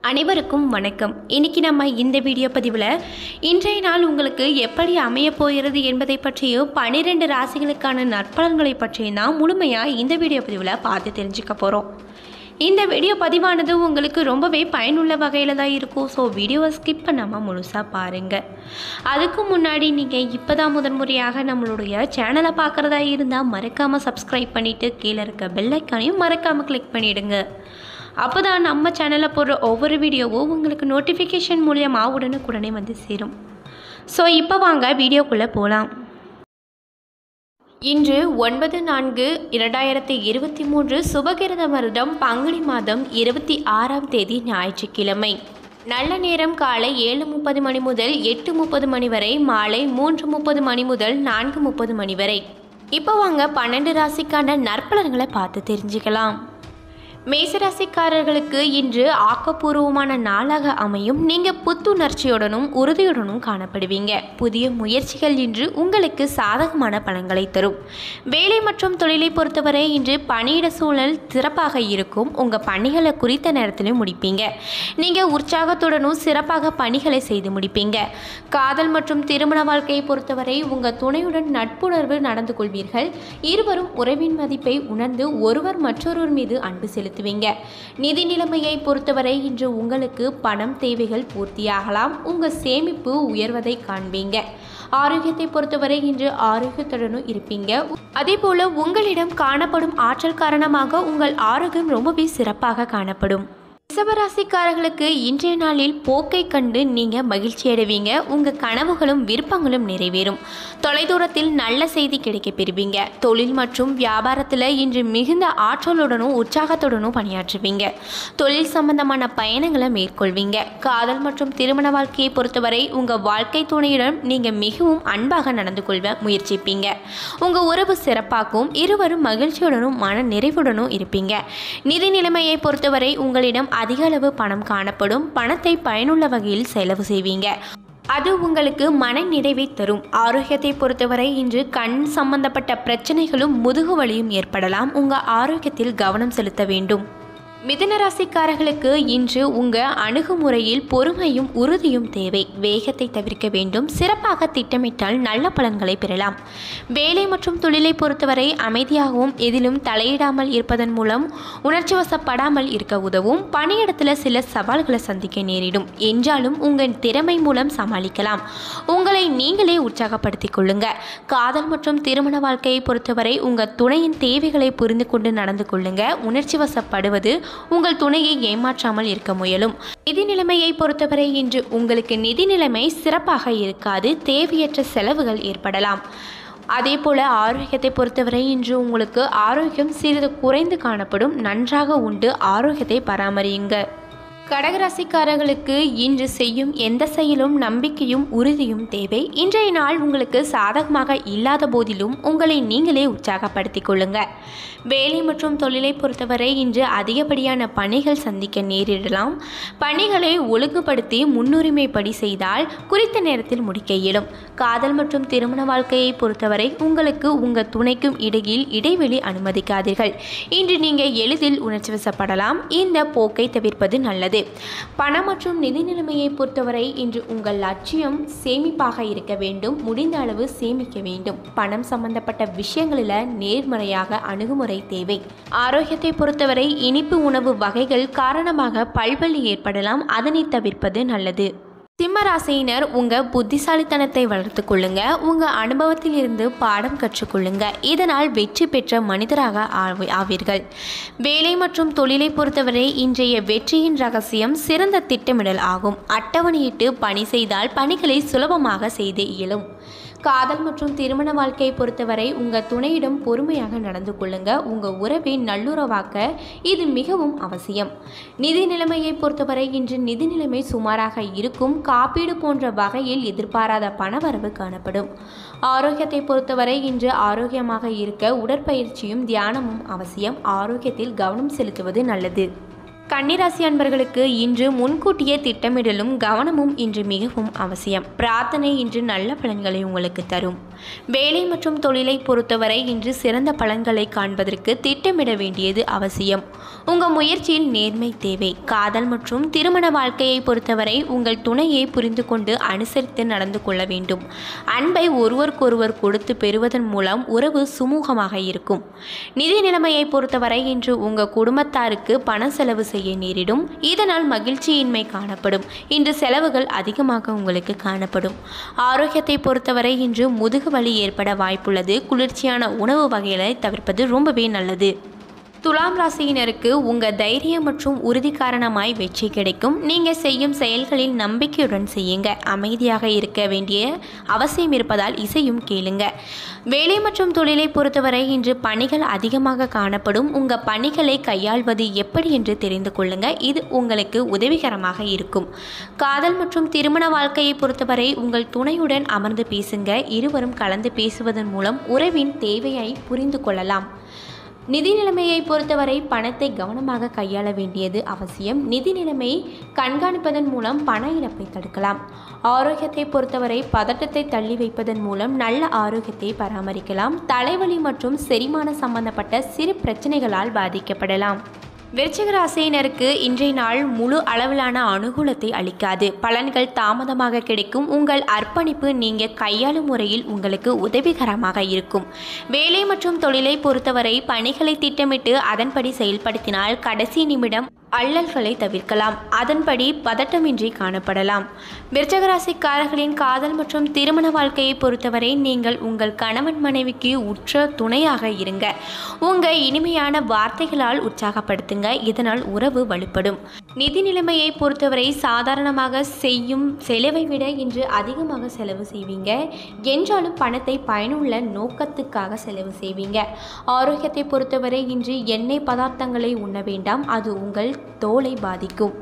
அனைவருக்கும் வணக்கம் இன்னைக்கு நம்ம இந்த வீடியோ பதிவில் இன்றைய நாள் உங்களுக்கு எப்படி அமையப் போகிறது என்பதை பற்றியும் பன்னிரெண்டு ராசிகளுக்கான நற்பலன்களை பற்றியும் தான் முழுமையாக இந்த வீடியோ பதிவில் பார்த்து தெரிஞ்சுக்க போகிறோம் இந்த வீடியோ பதிவானது உங்களுக்கு ரொம்பவே பயனுள்ள வகையில் தான் இருக்கும் ஸோ வீடியோவை ஸ்கிப் பண்ணாமல் முழுசாக பாருங்கள் அதுக்கு முன்னாடி நீங்கள் இப்போ தான் முதன்முறையாக நம்மளுடைய சேனலை பார்க்குறதா இருந்தால் மறக்காமல் சப்ஸ்கிரைப் பண்ணிவிட்டு கீழே இருக்க பெல் ஐக்கானையும் மறக்காமல் கிளிக் பண்ணிவிடுங்க அப்போ தான் நம்ம சேனலில் போடுற ஒவ்வொரு வீடியோவும் உங்களுக்கு நோட்டிஃபிகேஷன் மூலியமாக உடனுக்குடனே வந்து சேரும் ஸோ இப்போ வாங்க வீடியோக்குள்ளே போகலாம் இன்று ஒன்பது நான்கு இரண்டாயிரத்தி இருபத்தி மூன்று சுபகிருத வருடம் பங்குனி மாதம் இருபத்தி ஆறாம் தேதி ஞாயிற்றுக்கிழமை நல்ல நேரம் காலை ஏழு முப்பது மணி முதல் எட்டு முப்பது மணி வரை மாலை மூன்று முப்பது மணி முதல் நான்கு முப்பது மணி வரை இப்போ வாங்க பன்னெண்டு ராசிக்கான நற்பலன்களை பார்த்து தெரிஞ்சுக்கலாம் மேசராசிக்காரர்களுக்கு இன்று ஆக்கப்பூர்வமான நாளாக அமையும் நீங்கள் புத்துணர்ச்சியுடனும் உறுதியுடனும் காணப்படுவீங்க புதிய முயற்சிகள் இன்று உங்களுக்கு சாதகமான பலன்களை தரும் வேலை மற்றும் தொழிலை பொறுத்தவரை இன்று பணியிட சூழல் சிறப்பாக இருக்கும் உங்கள் பணிகளை குறித்த நேரத்திலும் முடிப்பீங்க நீங்கள் உற்சாகத்துடனும் சிறப்பாக பணிகளை செய்து முடிப்பீங்க காதல் மற்றும் திருமண வாழ்க்கையை பொறுத்தவரை உங்கள் துணையுடன் நட்புணர்வு நடந்து கொள்வீர்கள் இருவரும் உறவின் மதிப்பை உணர்ந்து ஒருவர் மற்றொருவர் மீது அன்பு செலுத்துவீங்க நிதி நிலைமையை பொறுத்தவரை இன்று உங்களுக்கு பணம் தேவைகள் பூர்த்தியாகலாம் உங்கள் சேமிப்பு உயர்வதை காண்பீங்க ஆரோக்கியத்தை பொறுத்தவரை இன்று ஆரோக்கியத்துடனும் இருப்பீங்க அதே போல உங்களிடம் காணப்படும் ஆற்றல் காரணமாக உங்கள் ஆரோக்கியம் ரொம்பவே சிறப்பாக காணப்படும் ரிஷபராசிக்காரர்களுக்கு இன்றைய நாளில் போக்கை கண்டு நீங்கள் மகிழ்ச்சி அடைவீங்க உங்கள் கனவுகளும் விருப்பங்களும் நிறைவேறும் தொலைதூரத்தில் நல்ல செய்தி கிடைக்கப் பெறுவீங்க தொழில் மற்றும் வியாபாரத்தில் இன்று மிகுந்த ஆற்றலுடனும் உற்சாகத்துடனும் பணியாற்றுவீங்க தொழில் சம்பந்தமான பயணங்களை மேற்கொள்வீங்க காதல் மற்றும் திருமண வாழ்க்கையை பொறுத்தவரை உங்கள் வாழ்க்கை துணையுடன் நீங்கள் மிகவும் அன்பாக நடந்து கொள்வ முயற்சிப்பீங்க உங்கள் உறவு சிறப்பாகவும் இருவரும் மகிழ்ச்சியுடனும் மன நிறைவுடனும் இருப்பீங்க நிதி நிலைமையை பொறுத்தவரை உங்களிடம் அதிக அளவு பணம் காணப்படும் பணத்தை பயனுள்ள வகையில் செலவு செய்வீங்க அது உங்களுக்கு மன நிறைவை தரும் ஆரோக்கியத்தை பொறுத்தவரை இன்று கண் சம்பந்தப்பட்ட பிரச்சனைகளும் முதுகு வலியும் ஏற்படலாம் உங்கள் ஆரோக்கியத்தில் கவனம் செலுத்த வேண்டும் மிதுன ராசிக்காரர்களுக்கு இன்று உங்கள் அணுகுமுறையில் பொறுமையும் உறுதியும் தேவை வேகத்தை தவிர்க்க வேண்டும் சிறப்பாக திட்டமிட்டால் நல்ல பலன்களை பெறலாம் வேலை மற்றும் தொழிலை பொறுத்தவரை அமைதியாகவும் எதிலும் தலையிடாமல் இருப்பதன் மூலம் உணர்ச்சிவசப்படாமல் இருக்க உதவும் பணியிடத்தில் சில சவால்களை சந்திக்க நேரிடும் என்றாலும் உங்கள் திறமை மூலம் சமாளிக்கலாம் உங்களை நீங்களே உற்சாகப்படுத்திக் கொள்ளுங்க காதல் மற்றும் திருமண வாழ்க்கையை பொறுத்தவரை உங்கள் துணையின் தேவைகளை புரிந்து கொண்டு நடந்து கொள்ளுங்க உணர்ச்சிவசப்படுவது உங்கள் துணையை ஏமாற்றாமல் இருக்க முயலும் நிதி நிலைமையை பொறுத்தவரை இன்று உங்களுக்கு நிதி நிலைமை சிறப்பாக இருக்காது தேவையற்ற செலவுகள் ஏற்படலாம் அதே போல ஆரோக்கியத்தை பொறுத்தவரை இன்று உங்களுக்கு ஆரோக்கியம் சிறிது குறைந்து காணப்படும் நன்றாக உண்டு ஆரோக்கியத்தை பராமரியுங்க கடகராசிக்காரர்களுக்கு இன்று செய்யும் எந்த செயலும் நம்பிக்கையும் உறுதியும் தேவை இன்றைய நாள் உங்களுக்கு சாதகமாக இல்லாத போதிலும் உங்களை நீங்களே உற்சாகப்படுத்திக் கொள்ளுங்க வேலை மற்றும் தொழிலை பொறுத்தவரை இன்று அதிகப்படியான பணிகள் சந்திக்க நேரிடலாம் பணிகளை ஒழுங்குபடுத்தி முன்னுரிமைப்படி செய்தால் குறித்த நேரத்தில் முடிக்க இயலும் காதல் மற்றும் திருமண வாழ்க்கையை பொறுத்தவரை உங்களுக்கு உங்கள் துணைக்கும் இடையில் இடைவெளி அனுமதிக்காதீர்கள் இன்று நீங்கள் எளிதில் உணர்ச்சிவசப்படலாம் இந்த போக்கை தவிர்ப்பது நல்லது பணம் மற்றும் நிதி நிலைமையை பொறுத்தவரை இன்று உங்கள் லட்சியம் சேமிப்பாக இருக்க வேண்டும் முடிந்த அளவு சேமிக்க வேண்டும் பணம் சம்பந்தப்பட்ட விஷயங்களில் நேர்மறையாக அணுகுமுறை தேவை ஆரோக்கியத்தை பொறுத்தவரை இனிப்பு உணவு வகைகள் காரணமாக பல்வலி ஏற்படலாம் அதனை தவிர்ப்பது நல்லது சிம்மராசியினர் உங்கள் புத்திசாலித்தனத்தை வளர்த்து கொள்ளுங்க உங்கள் அனுபவத்தில் இருந்து பாடம் கற்றுக்கொள்ளுங்க இதனால் வெற்றி பெற்ற மனிதராக ஆவி- ஆவீர்கள் வேலை மற்றும் தொழிலை பொறுத்தவரை இன்றைய வெற்றியின் ரகசியம் சிறந்த திட்டமிடல் ஆகும் அட்டவணையிட்டு பணி செய்தால் பணிகளை சுலபமாக செய்து இயலும் காதல் மற்றும் திருமண வாழ்க்கையை பொறுத்தவரை உங்கள் துணையிடம் பொறுமையாக நடந்து கொள்ளுங்க உங்கள் உறவை நல்லுறவாக்க இது மிகவும் அவசியம் நிதி நிலைமையை பொறுத்தவரை இன்று நிதி நிலைமை சுமாராக இருக்கும் காப்பீடு போன்ற வகையில் எதிர்பாராத பணவரவு காணப்படும் ஆரோக்கியத்தை பொறுத்தவரை இன்று ஆரோக்கியமாக இருக்க உடற்பயிற்சியும் தியானமும் அவசியம் ஆரோக்கியத்தில் கவனம் செலுத்துவது நல்லது கன்னிராசி அன்பர்களுக்கு இன்று முன்கூட்டியே திட்டமிடலும் கவனமும் இன்று மிகவும் அவசியம் பிரார்த்தனை இன்று நல்ல பலன்களை உங்களுக்கு தரும் வேலை மற்றும் தொழிலை பொறுத்தவரை இன்று சிறந்த பலன்களை காண்பதற்கு திட்டமிட வேண்டியது அவசியம் உங்கள் முயற்சியில் நேர்மை தேவை காதல் மற்றும் திருமண வாழ்க்கையை பொறுத்தவரை உங்கள் துணையை புரிந்து கொண்டு அனுசரித்து நடந்து கொள்ள வேண்டும் அன்பை ஒருவருக்கொருவர் கொடுத்து பெறுவதன் மூலம் உறவு சுமூகமாக இருக்கும் நிதி நிலைமையை பொறுத்தவரை இன்று உங்கள் குடும்பத்தாருக்கு பண செலவு செய்ய நேரிடும் இதனால் மகிழ்ச்சியின்மை காணப்படும் இன்று செலவுகள் அதிகமாக உங்களுக்கு காணப்படும் ஆரோக்கியத்தை பொறுத்தவரை இன்று முதுகு வலி ஏற்பட வாய்ப்புள்ளது குளிர்ச்சியான உணவு வகைகளை தவிர்ப்பது ரொம்பவே நல்லது துலாம் ராசியினருக்கு உங்கள் தைரியம் மற்றும் உறுதி காரணமாய் வெற்றி கிடைக்கும் நீங்கள் செய்யும் செயல்களில் நம்பிக்கையுடன் செய்யுங்க அமைதியாக இருக்க வேண்டிய அவசியம் இருப்பதால் இசையும் கேளுங்க வேலை மற்றும் தொழிலை பொறுத்தவரை இன்று பணிகள் அதிகமாக காணப்படும் உங்கள் பணிகளை கையாள்வது எப்படி என்று தெரிந்து கொள்ளுங்க இது உங்களுக்கு உதவிகரமாக இருக்கும் காதல் மற்றும் திருமண வாழ்க்கையை பொறுத்தவரை உங்கள் துணையுடன் அமர்ந்து பேசுங்க இருவரும் கலந்து பேசுவதன் மூலம் உறவின் தேவையை புரிந்து கொள்ளலாம் நிதி நிலைமையை பொறுத்தவரை பணத்தை கவனமாக கையாள வேண்டியது அவசியம் நிதி நிலைமை கண்காணிப்பதன் மூலம் பண இழப்பை தடுக்கலாம் ஆரோக்கியத்தை பொறுத்தவரை பதட்டத்தை தள்ளி வைப்பதன் மூலம் நல்ல ஆரோக்கியத்தை பராமரிக்கலாம் தலைவலி மற்றும் செரிமான சம்பந்தப்பட்ட சிறு பிரச்சனைகளால் பாதிக்கப்படலாம் விருச்சிக ராசியினருக்கு இன்றைய நாள் முழு அளவிலான அனுகூலத்தை அளிக்காது பலன்கள் தாமதமாக கிடைக்கும் உங்கள் அர்ப்பணிப்பு நீங்கள் கையாளும் முறையில் உங்களுக்கு உதவிகரமாக இருக்கும் வேலை மற்றும் தொழிலை பொறுத்தவரை பணிகளை திட்டமிட்டு அதன்படி செயல்படுத்தினால் கடைசி நிமிடம் அல்லல்களை தவிர்க்கலாம் அதன்படி பதட்டமின்றி காணப்படலாம் விருச்சகராசிக்காரர்களின் காதல் மற்றும் திருமண வாழ்க்கையை பொறுத்தவரை நீங்கள் உங்கள் கணவன் மனைவிக்கு உற்ற துணையாக இருங்க உங்கள் இனிமையான வார்த்தைகளால் உற்சாகப்படுத்துங்க இதனால் உறவு வலுப்படும் நிதி நிலைமையை பொறுத்தவரை சாதாரணமாக செய்யும் செலவை விட இன்று அதிகமாக செலவு செய்வீங்க என்றாலும் பணத்தை பயனுள்ள நோக்கத்துக்காக செலவு செய்வீங்க ஆரோக்கியத்தை பொறுத்தவரை இன்று எண்ணெய் பதார்த்தங்களை உண்ண வேண்டாம் அது உங்கள் தோலை பாதிக்கும்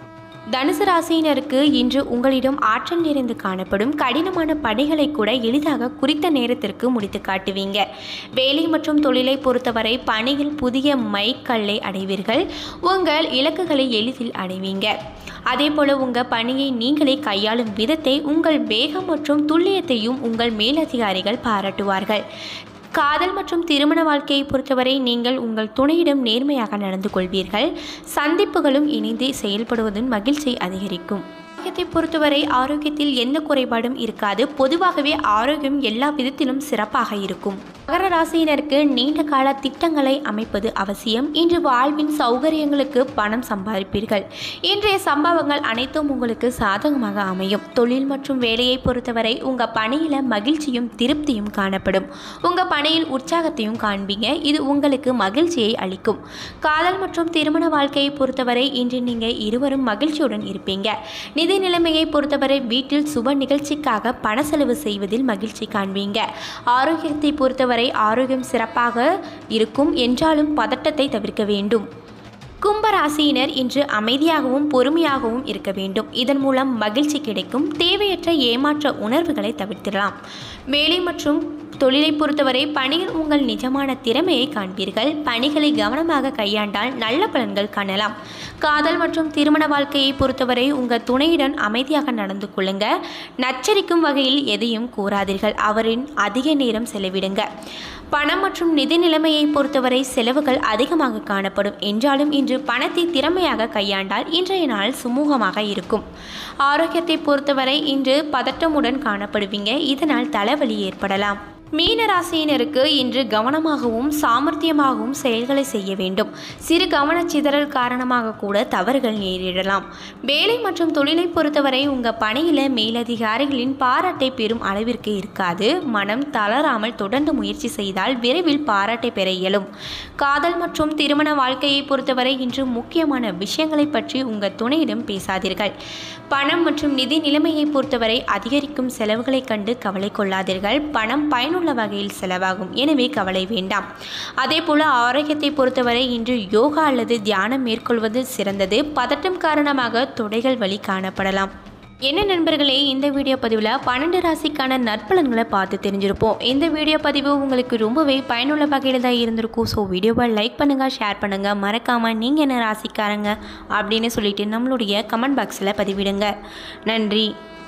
தனுசு ராசியினருக்கு இன்று உங்களிடம் ஆற்றல் நிறைந்து காணப்படும் கடினமான பணிகளை கூட எளிதாக குறித்த நேரத்திற்கு முடித்து காட்டுவீங்க வேலை மற்றும் தொழிலை பொறுத்தவரை பணியில் புதிய மைக்கல்லை அடைவீர்கள் உங்கள் இலக்குகளை எளிதில் அடைவீங்க அதே போல உங்கள் பணியை நீங்களே கையாளும் விதத்தை உங்கள் வேகம் மற்றும் துல்லியத்தையும் உங்கள் மேலதிகாரிகள் பாராட்டுவார்கள் காதல் மற்றும் திருமண வாழ்க்கையை பொறுத்தவரை நீங்கள் உங்கள் துணையிடம் நேர்மையாக நடந்து கொள்வீர்கள் சந்திப்புகளும் இணைந்து செயல்படுவதன் மகிழ்ச்சி அதிகரிக்கும் ஆரோக்கியத்தை பொறுத்தவரை ஆரோக்கியத்தில் எந்த குறைபாடும் இருக்காது பொதுவாகவே ஆரோக்கியம் எல்லா விதத்திலும் சிறப்பாக இருக்கும் மகர ராசியினருக்கு நீண்ட கால திட்டங்களை அமைப்பது அவசியம் இன்று வாழ்வின் சௌகரியங்களுக்கு பணம் சம்பாதிப்பீர்கள் இன்றைய சம்பவங்கள் அனைத்தும் உங்களுக்கு சாதகமாக அமையும் தொழில் மற்றும் வேலையை பொறுத்தவரை உங்கள் பணியில் மகிழ்ச்சியும் திருப்தியும் காணப்படும் உங்கள் பணியில் உற்சாகத்தையும் காண்பீங்க இது உங்களுக்கு மகிழ்ச்சியை அளிக்கும் காதல் மற்றும் திருமண வாழ்க்கையை பொறுத்தவரை இன்று நீங்கள் இருவரும் மகிழ்ச்சியுடன் இருப்பீங்க நிதி நிலைமையை பொறுத்தவரை வீட்டில் சுப நிகழ்ச்சிக்காக பண செலவு செய்வதில் மகிழ்ச்சி காண்பீங்க ஆரோக்கியத்தை பொறுத்தவரை ஆரோக்கியம் சிறப்பாக இருக்கும் என்றாலும் பதட்டத்தை தவிர்க்க வேண்டும் கும்பராசியினர் இன்று அமைதியாகவும் பொறுமையாகவும் இருக்க வேண்டும் இதன் மூலம் மகிழ்ச்சி கிடைக்கும் தேவையற்ற ஏமாற்ற உணர்வுகளை தவிர்த்திடலாம் வேலை மற்றும் தொழிலை பொறுத்தவரை பணியில் உங்கள் நிஜமான திறமையை காண்பீர்கள் பணிகளை கவனமாக கையாண்டால் நல்ல பலன்கள் காணலாம் காதல் மற்றும் திருமண வாழ்க்கையை பொறுத்தவரை உங்கள் துணையுடன் அமைதியாக நடந்து கொள்ளுங்க நச்சரிக்கும் வகையில் எதையும் கூறாதீர்கள் அவரின் அதிக நேரம் செலவிடுங்க பணம் மற்றும் நிதி நிலைமையை பொறுத்தவரை செலவுகள் அதிகமாக காணப்படும் என்றாலும் இன்று பணத்தை திறமையாக கையாண்டால் இன்றைய நாள் சுமூகமாக இருக்கும் ஆரோக்கியத்தை பொறுத்தவரை இன்று பதட்டமுடன் காணப்படுவீங்க இதனால் தலைவலி ஏற்படலாம் மீன ராசியினருக்கு இன்று கவனமாகவும் சாமர்த்தியமாகவும் செயல்களை செய்ய வேண்டும் சிறு கவனச்சிதறல் காரணமாக கூட தவறுகள் நேரிடலாம் வேலை மற்றும் தொழிலை பொறுத்தவரை உங்கள் பணியில் மேலதிகாரிகளின் பாராட்டை பெறும் அளவிற்கு இருக்காது மனம் தளராமல் தொடர்ந்து முயற்சி செய்தால் விரைவில் பாராட்டை பெற இயலும் காதல் மற்றும் திருமண வாழ்க்கையை பொறுத்தவரை இன்று முக்கியமான விஷயங்களை பற்றி உங்கள் துணையிடம் பேசாதீர்கள் பணம் மற்றும் நிதி நிலைமையை பொறுத்தவரை அதிகரிக்கும் செலவுகளைக் கண்டு கவலை கொள்ளாதீர்கள் பணம் பயனுள்ள வகையில் செலவாகும் எனவே கவலை வேண்டாம் அதே போல ஆரோக்கியத்தை பொறுத்தவரை இன்று யோகா அல்லது தியானம் மேற்கொள்வது சிறந்தது பதட்டம் காரணமாக தொடைகள் வலி காணப்படலாம் என்ன நண்பர்களே இந்த வீடியோ பதிவில் பன்னெண்டு ராசிக்கான நற்பலன்களை பார்த்து தெரிஞ்சிருப்போம் இந்த வீடியோ பதிவு உங்களுக்கு ரொம்பவே பயனுள்ள வகையில் தான் இருந்திருக்கும் ஸோ வீடியோவை லைக் பண்ணுங்கள் ஷேர் பண்ணுங்கள் மறக்காமல் நீங்கள் என்ன ராசிக்காரங்க அப்படின்னு சொல்லிட்டு நம்மளுடைய கமெண்ட் பாக்ஸில் பதிவிடுங்க நன்றி